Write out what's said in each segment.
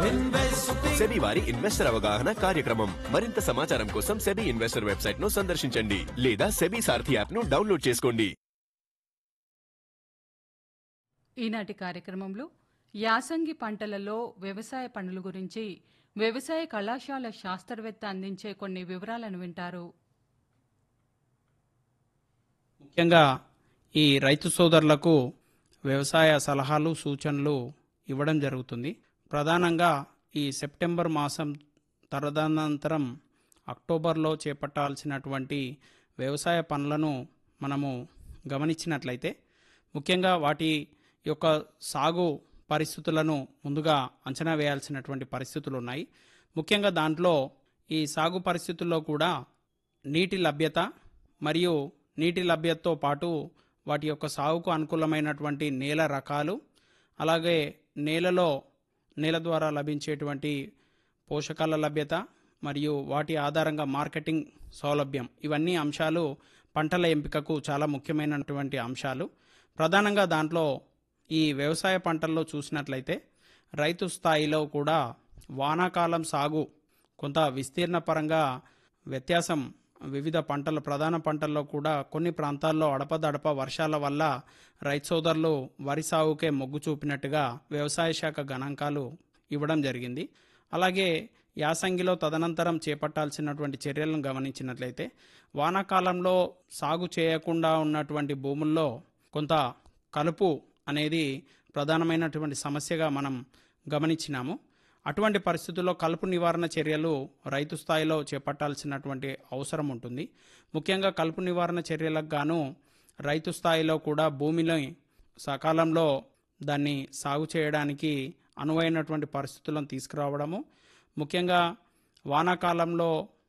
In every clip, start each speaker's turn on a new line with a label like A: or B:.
A: SEBI వారి investor అవగాహన కార్యక్రమం మరింత సమాచారం కోసం సెబీ ఇన్వెస్టర్ వెబ్సైట్ ను సందర్శించండి లేదా సెబీ సారథి యాప్ ను డౌన్లోడ్ చేసుకోండి
B: ఈనాటి కార్యక్రమంలో యాసంగి పంటలలో వ్యవసాయ పనుల గురించి వ్యవసాయ కళాశాల శాస్త్రవేత్త అందించే కొన్ని వివరాలను వింటారు
C: ముఖ్యంగా ఈ రైతు సోదరులకు వ్యవసాయ సలహాలు సూచనలు ఇవ్వడం జరుగుతుంది ప్రధానంగా ఈ సెప్టెంబర్ మాసం తదనంతరం అక్టోబర్లో చేపట్టాల్సినటువంటి వ్యవసాయ పనులను మనము గమనించినట్లయితే ముఖ్యంగా వాటి యొక్క సాగు పరిస్థితులను ముందుగా అంచనా వేయాల్సినటువంటి పరిస్థితులు ఉన్నాయి ముఖ్యంగా దాంట్లో ఈ సాగు పరిస్థితుల్లో కూడా నీటి లభ్యత మరియు నీటి లభ్యతతో పాటు వాటి యొక్క సాగుకు అనుకూలమైనటువంటి నేల రకాలు అలాగే నేలలో నేల ద్వారా లభించేటువంటి పోషకాల లభ్యత మరియు వాటి ఆధారంగా మార్కెటింగ్ సౌలభ్యం ఇవన్నీ అంశాలు పంటల ఎంపికకు చాలా ముఖ్యమైనటువంటి అంశాలు ప్రధానంగా దాంట్లో ఈ వ్యవసాయ పంటల్లో చూసినట్లయితే రైతు స్థాయిలో కూడా వానాకాలం సాగు కొంత విస్తీర్ణ పరంగా వ్యత్యాసం వివిధ పంటల ప్రధాన పంటల్లో కూడా కొన్ని ప్రాంతాల్లో అడపదడప వర్షాల వల్ల రైతు సోదరులు వరి సాగుకే మొగ్గు చూపినట్టుగా వ్యవసాయ శాఖ గణాంకాలు ఇవ్వడం జరిగింది అలాగే యాసంగిలో తదనంతరం చేపట్టాల్సినటువంటి చర్యలను గమనించినట్లయితే వానాకాలంలో సాగు చేయకుండా ఉన్నటువంటి భూముల్లో కొంత కలుపు అనేది ప్రధానమైనటువంటి సమస్యగా మనం గమనించినాము అటువంటి పరిస్థితుల్లో కలుపు నివారణ చర్యలు రైతు స్థాయిలో చేపట్టాల్సినటువంటి అవసరం ఉంటుంది ముఖ్యంగా కలుపు నివారణ చర్యలకు గాను రైతు స్థాయిలో కూడా భూమిని సకాలంలో దాన్ని సాగు చేయడానికి అనువైనటువంటి పరిస్థితులను తీసుకురావడము ముఖ్యంగా వానాకాలంలో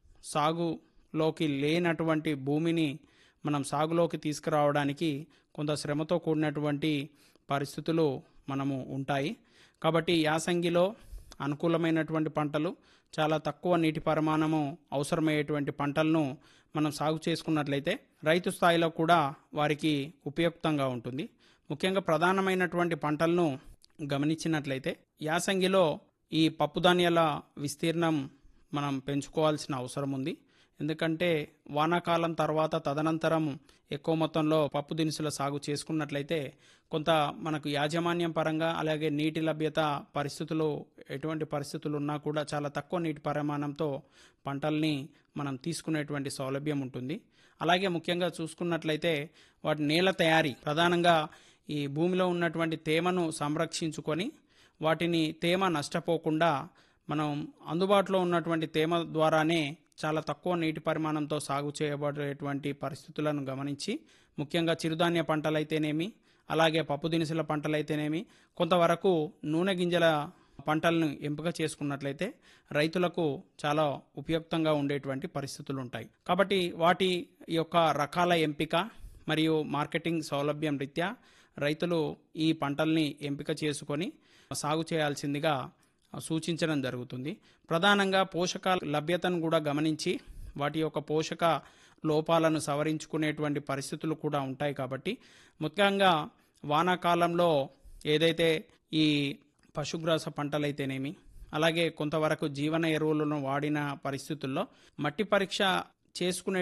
C: సాగులోకి లేనటువంటి భూమిని మనం సాగులోకి తీసుకురావడానికి కొంత శ్రమతో కూడినటువంటి పరిస్థితులు మనము ఉంటాయి కాబట్టి యాసంగిలో అనుకూలమైనటువంటి పంటలు చాలా తక్కువ నీటి పరిమాణము అవసరమయ్యేటువంటి పంటలను మనం సాగు చేసుకున్నట్లయితే రైతు స్థాయిలో కూడా వారికి ఉపయుక్తంగా ఉంటుంది ముఖ్యంగా ప్రధానమైనటువంటి పంటలను గమనించినట్లయితే యాసంగిలో ఈ పప్పుధాన్యాల విస్తీర్ణం మనం పెంచుకోవాల్సిన అవసరం ఉంది ఎందుకంటే వానాకాలం తర్వాత తదనంతరం ఎక్కువ మొత్తంలో పప్పు దినుసుల సాగు చేసుకున్నట్లయితే కొంత మనకు యాజమాన్యం పరంగా అలాగే నీటి లభ్యత పరిస్థితులు ఎటువంటి పరిస్థితులు ఉన్నా కూడా చాలా తక్కువ నీటి పరిమాణంతో పంటల్ని మనం తీసుకునేటువంటి సౌలభ్యం ఉంటుంది అలాగే ముఖ్యంగా చూసుకున్నట్లయితే వాటి నేల తయారీ ప్రధానంగా ఈ భూమిలో ఉన్నటువంటి తేమను సంరక్షించుకొని వాటిని తేమ నష్టపోకుండా మనం అందుబాటులో ఉన్నటువంటి తేమ ద్వారానే చాలా తక్కువ నీటి పరిమాణంతో సాగు చేయబడేటువంటి పరిస్థితులను గమనించి ముఖ్యంగా చిరుధాన్య పంటలైతేనేమి అలాగే పప్పు దినుసుల పంటలైతేనేమి కొంతవరకు నూనె గింజల పంటలను ఎంపిక చేసుకున్నట్లయితే రైతులకు చాలా ఉపయుక్తంగా ఉండేటువంటి పరిస్థితులు ఉంటాయి కాబట్టి వాటి యొక్క రకాల ఎంపిక మరియు మార్కెటింగ్ సౌలభ్యం రీత్యా రైతులు ఈ పంటల్ని ఎంపిక చేసుకొని సాగు చేయాల్సిందిగా సూచించడం జరుగుతుంది ప్రధానంగా పోషకాల లభ్యతను కూడా గమనించి వాటి యొక్క పోషక లోపాలను సవరించుకునేటువంటి పరిస్థితులు కూడా ఉంటాయి కాబట్టి ముఖ్యంగా వానాకాలంలో ఏదైతే ఈ పశుగ్రాస పంటలైతేనేమి అలాగే కొంతవరకు జీవన ఎరువులను వాడిన పరిస్థితుల్లో మట్టి పరీక్ష చేసుకునే